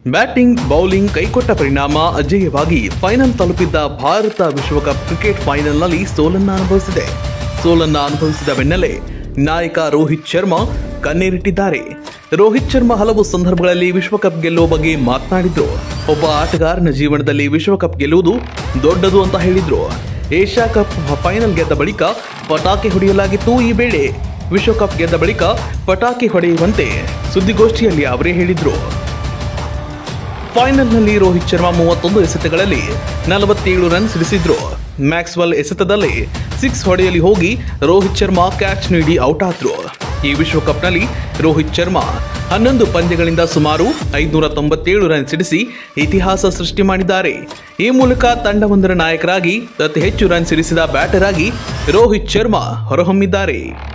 batting bowling ಕೈಕೊಟ್ಟ ಪರಿಣಾಮ ಅಜೇಯವಾಗಿ final ತಲುಪಿದ್ದ Bharat ವಿಶ್ವಕಪ್ cricket ಫೈನಲ್ನಲ್ಲಿ ಸೋಲನ್ನ ಅನುಭವಿಸಿದೆ ಸೋಲನ್ನ ಅನುಭವಿಸಿದ ಬೆನ್ನಲ್ಲೇ ನಾಯಕ ರೋಹಿತ್ ಶರ್ಮಾ ಕಣ್ಣೀರಿಟ್ಟಿದ್ದಾರೆ ರೋಹಿತ್ ಶರ್ಮಾ ಹಲವು ಸಂದರ್ಭಗಳಲ್ಲಿ ವಿಶ್ವಕಪ್ ಗೆಲ್ಲುವ ಬಗ್ಗೆ ಮಾತನಾಡಿದ್ರು ಒಬ್ಬ ಆಟಗಾರನ ಜೀವನದಲ್ಲಿ ವಿಶ್ವಕಪ್ ಗೆಲ್ಲುವುದು ದೊಡ್ಡದು ಅಂತ ಹೇಳಿದ್ರು ಏಷ್ಯಾ ಕಪ್ ಫೈನಲ್ ಗೆದ್ದ ಬಳಿಕ ಪಟಾಕಿ ಹೊಡೆಯಲಾಗಿತ್ತು ಈ ವೇಳೆ ವಿಶ್ವಕಪ್ ಗೆದ್ದ ಬಳಿಕ ಪಟಾಕಿ ಹೊಡೆಯುವಂತೆ ಸುದ್ದಿಗೋಷ್ಠಿಯಲ್ಲಿ ಅವರೇ ಹೇಳಿದ್ರು ಫೈನಲ್ನಲ್ಲಿ ರೋಹಿತ್ ಶರ್ಮಾ ಮೂವತ್ತೊಂದು ಎಸೆತಗಳಲ್ಲಿ ನಲವತ್ತೇಳು ರನ್ ಸಿಡಿಸಿದ್ರು ಮ್ಯಾಕ್ಸ್ವೆಲ್ ಎಸೆತದಲ್ಲಿ ಸಿಕ್ಸ್ ಹೊಡೆಯಲಿ ಹೋಗಿ ರೋಹಿತ್ ಶರ್ಮಾ ಕ್ಯಾಚ್ ನೀಡಿ ಔಟ್ ಆದ್ರು ಈ ವಿಶ್ವಕಪ್ನಲ್ಲಿ ರೋಹಿತ್ ಶರ್ಮಾ ಹನ್ನೊಂದು ಪಂದ್ಯಗಳಿಂದ ಸುಮಾರು ಐದುನೂರ ತೊಂಬತ್ತೇಳು ರನ್ ಸಿಡಿಸಿ ಇತಿಹಾಸ ಸೃಷ್ಟಿ ಮಾಡಿದ್ದಾರೆ ಈ ಮೂಲಕ ತಂಡವೊಂದರ ನಾಯಕರಾಗಿ ಅತಿ ಹೆಚ್ಚು ರನ್ ಸಿಡಿಸಿದ ಬ್ಯಾಟರ್ ಆಗಿ ರೋಹಿತ್ ಶರ್ಮಾ ಹೊರಹೊಮ್ಮಿದ್ದಾರೆ